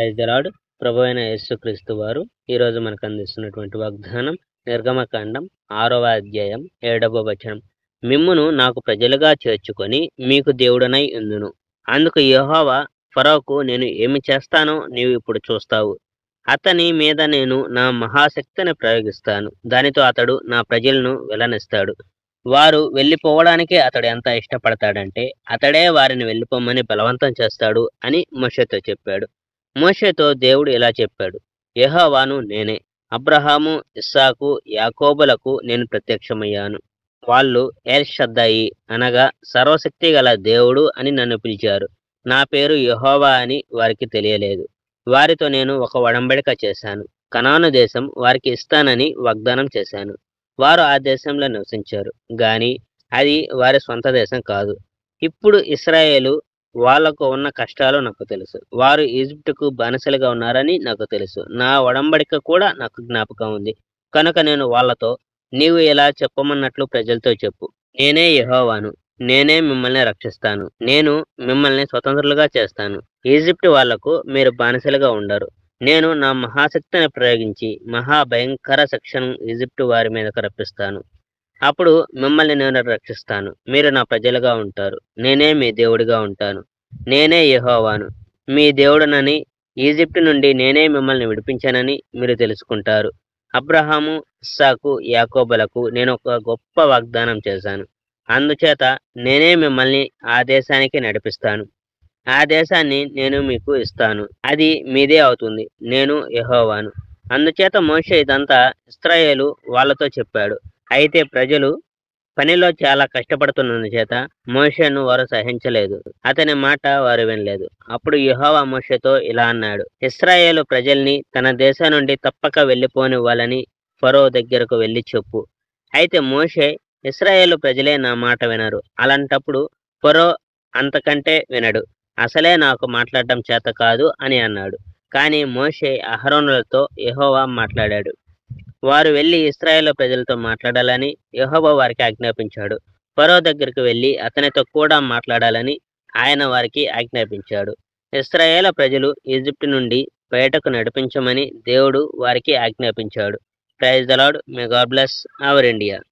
ఐదరాడు ప్రభు అయిన యేసుక్రీస్తు వారు ఈరోజు మనకు అందిస్తున్నటువంటి వాగ్దానం నిర్గమకాండం ఆరవ అధ్యాయం ఏడవ వచనం మిమ్మును నాకు ప్రజలుగా చేర్చుకొని మీకు దేవుడనై ఉందును అందుకు యెహోవా ఫరోకు నేను ఏమి చేస్తానో నీవు ఇప్పుడు చూస్తావు అతని మీద నేను నా మహాశక్తిని ప్రయోగిస్తాను దానితో అతడు నా ప్రజలను వెలనిస్తాడు వారు వెళ్ళిపోవడానికి అతడు ఎంత ఇష్టపడతాడంటే అతడే వారిని వెళ్ళిపోమని బలవంతం చేస్తాడు అని మోషేతో చెప్పాడు మోషేతో దేవుడు ఇలా చెప్పాడు యెహోవాను నేనే అబ్రహాము ఇస్సాకు యాకోబులకు నేను ప్రత్యక్షమయ్యాను వాళ్ళు ఎల్ షద్దాయి అనగా సర్వశక్తి గల దేవుడు అని నన్ను పిలిచారు నా పేరు యెహోవా అని వారికి తెలియలేదు వారితో నేను ఒక ఒడంబడిక చేశాను కనాను దేశం వారికి ఇస్తానని వాగ్దానం చేశాను వారు ఆ దేశంలో నివసించారు గాని అది వారి సొంత దేశం కాదు ఇప్పుడు ఇస్రాయేలు వాళ్లకు ఉన్న కష్టాలు నాకు తెలుసు వారు ఈజిప్టుకు బానిసలుగా ఉన్నారని నాకు తెలుసు నా ఒడంబడిక కూడా నాకు జ్ఞాపకం ఉంది కనుక నేను వాళ్ళతో నీవు ఇలా చెప్పమన్నట్లు ప్రజలతో చెప్పు నేనే యెహోవాను నేనే మిమ్మల్ని రక్షిస్తాను నేను మిమ్మల్ని స్వతంత్రులుగా చేస్తాను ఈజిప్ట్ వాళ్లకు మీరు బానిసలుగా ఉండరు నేను నా మహాశక్తిని ప్రయోగించి మహాభయంకర శిక్షను ఈజిప్టు వారి మీదకు రప్పిస్తాను అప్పుడు మిమ్మల్ని నేను రక్షిస్తాను మీరు నా ప్రజలుగా ఉంటారు నేనే మీ దేవుడిగా ఉంటాను నేనే యెహోవాను మీ దేవుడనని ఈజిప్టు నుండి నేనే మిమ్మల్ని విడిపించానని మీరు తెలుసుకుంటారు అబ్రహాము ఇస్సాకు యాకోబులకు నేను ఒక గొప్ప వాగ్దానం చేశాను అందుచేత నేనే మిమ్మల్ని ఆ దేశానికి నడిపిస్తాను ఆ దేశాన్ని నేను మీకు ఇస్తాను అది మీదే అవుతుంది నేను యెహోవాను అందుచేత మోషే ఇదంతా ఇస్రాయేలు వాళ్ళతో చెప్పాడు అయితే ప్రజలు పనిలో చాలా కష్టపడుతున్నందు చేత మోషేను వారు సహించలేదు అతని మాట వారు వినలేదు అప్పుడు యెహోవా మోషేతో ఇలా అన్నాడు ఇస్రాయేలు ప్రజల్ని తన దేశం నుండి తప్పక వెళ్ళిపోనివ్వాలని ఫరో దగ్గరకు వెళ్ళి చెప్పు అయితే మోషే ఇస్రాయేలు ప్రజలే నా మాట వినరు అలాంటప్పుడు ఫరో అంతకంటే వినడు అసలే నాకు మాట్లాడడం చేత కాదు అని అన్నాడు కానీ మోషే అహరోనులతో యెహోవా మాట్లాడాడు వారు వెళ్ళి ఇస్రాయేల్ ప్రజలతో మాట్లాడాలని యెహోవా వారికి ఆజ్ఞాపించాడు ఫరో దగ్గరికి వెళ్ళి అతనితో కూడా మాట్లాడాలని ఆయన వారికి ఆజ్ఞాపించాడు ఇస్రాయేల్ ప్రజలు ఈజిప్ట్ నుండి బయటకు నడిపించమని దేవుడు వారికి ఆజ్ఞాపించాడు praise the lord may God bless our India